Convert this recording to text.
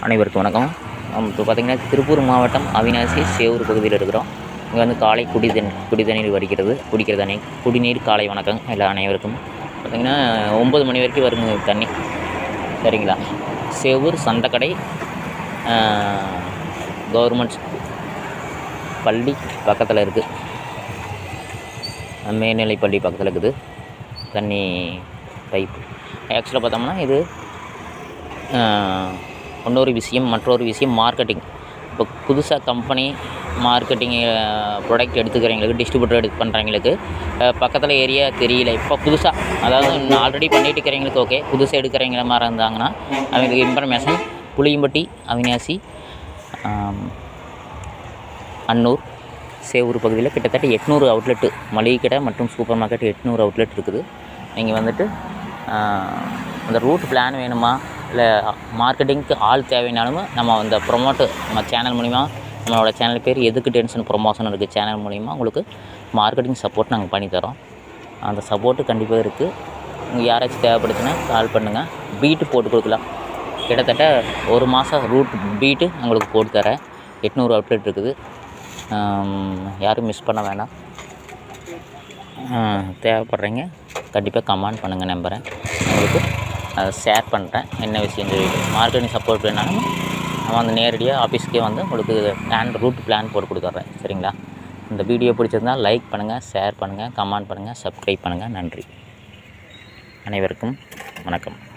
அனைவருக்கும் வணக்கம் நம்ம இப்போ பார்த்திங்கன்னா திருப்பூர் மாவட்டம் அவினாசி சேவூர் பகுதியில் இருக்கிறோம் இங்கே வந்து காலை குடி தண்ணி குடி தண்ணீர் வருகிறது குடிக்கிற தண்ணி குடிநீர் காலை வணக்கம் எல்லா அனைவருக்கும் பார்த்திங்கன்னா ஒம்பது மணி வரைக்கும் வருங்க தண்ணி சரிங்களா சேவூர் சந்தக்கடை கவர்மெண்ட் பள்ளி பக்கத்தில் இருக்குது மேல்நிலை பள்ளி பக்கத்தில் இருக்குது தண்ணி பைப் ஆக்சுவலாக பார்த்தோம்னா இது ஆஹ், இன்னொரு விஷயம் மற்றொரு விஷயம் மார்க்கெட்டிங் இப்போ புதுசாக கம்பெனி மார்க்கெட்டிங் ப்ராடக்ட் எடுத்துக்கிறவங்களுக்கு டிஸ்ட்ரிபியூட்டர் எடுத்து பண்ணுறவங்களுக்கு பக்கத்தில் ஏரியா தெரியல இப்போ புதுசாக அதாவது ஆல்ரெடி பண்ணிட்டு இருக்கிறவங்களுக்கு ஓகே புதுசாக எடுக்கிறவங்கள மாதிரி இருந்தாங்கன்னா அவங்களுக்கு இன்ஃபர்மேஷன் புளியம்பட்டி அவினாசி ஆம், அன்னூர் சேவூர் பகுதியில் கிட்டத்தட்ட எட்நூறு அவுட்லெட்டு மளிகை கடை மற்றும் சூப்பர் மார்க்கெட் எட்நூறு அவுட்லெட் இருக்குது நீங்கள் வந்துட்டு ஆஹ், அந்த ரூட் பிளான் வேணுமா இல்லை மார்க்கெட்டிங்க்கு ஆள் தேவைனாலும் நம்ம அந்த ப்ரொமோட்டு நம்ம சேனல் மூலிமா நம்மளோட சேனல் பேர் எதுக்கு டென்ஷன் ப்ரொமோஷன் இருக்குது சேனல் மூலிமா உங்களுக்கு மார்க்கெட்டிங் சப்போர்ட் நாங்கள் பண்ணித்தரோம் அந்த சப்போர்ட்டு கண்டிப்பாக இருக்குது உங்களுக்கு யாராச்சும் தேவைப்படுச்சுன்னா கால் பண்ணுங்கள் பீட்டு போட்டு கொடுக்கலாம் கிட்டத்தட்ட ஒரு மாதம் ரூட் பீட்டு உங்களுக்கு போட்டு தரேன் எட்நூறு அவுட்லெட் இருக்குது ஆம், யாரும் மிஸ் பண்ண வேண்டாம் ஆ, தேவைப்படுறீங்க கண்டிப்பாக கமெண்ட் பண்ணுங்கள் நம்புகிறேன் உங்களுக்கு ஷேர் பண்ணுறேன் என்ன விஷயம் சொல்லிட்டு மார்க்கெட்டிங் சப்போர்ட் வேணாலும் நான் வந்து நேரடியாக ஆஃபீஸ்க்கே வந்து உங்களுக்கு பிளான் ரூட் பிளான் போட்டு கொடுத்துட்றேன் சரிங்களா இந்த வீடியோ பிடிச்சிருந்தால் லைக் பண்ணுங்கள் ஷேர் பண்ணுங்கள் கமெண்ட் பண்ணுங்கள் சப்ஸ்கிரைப் பண்ணுங்கள் நன்றி அனைவருக்கும் வணக்கம்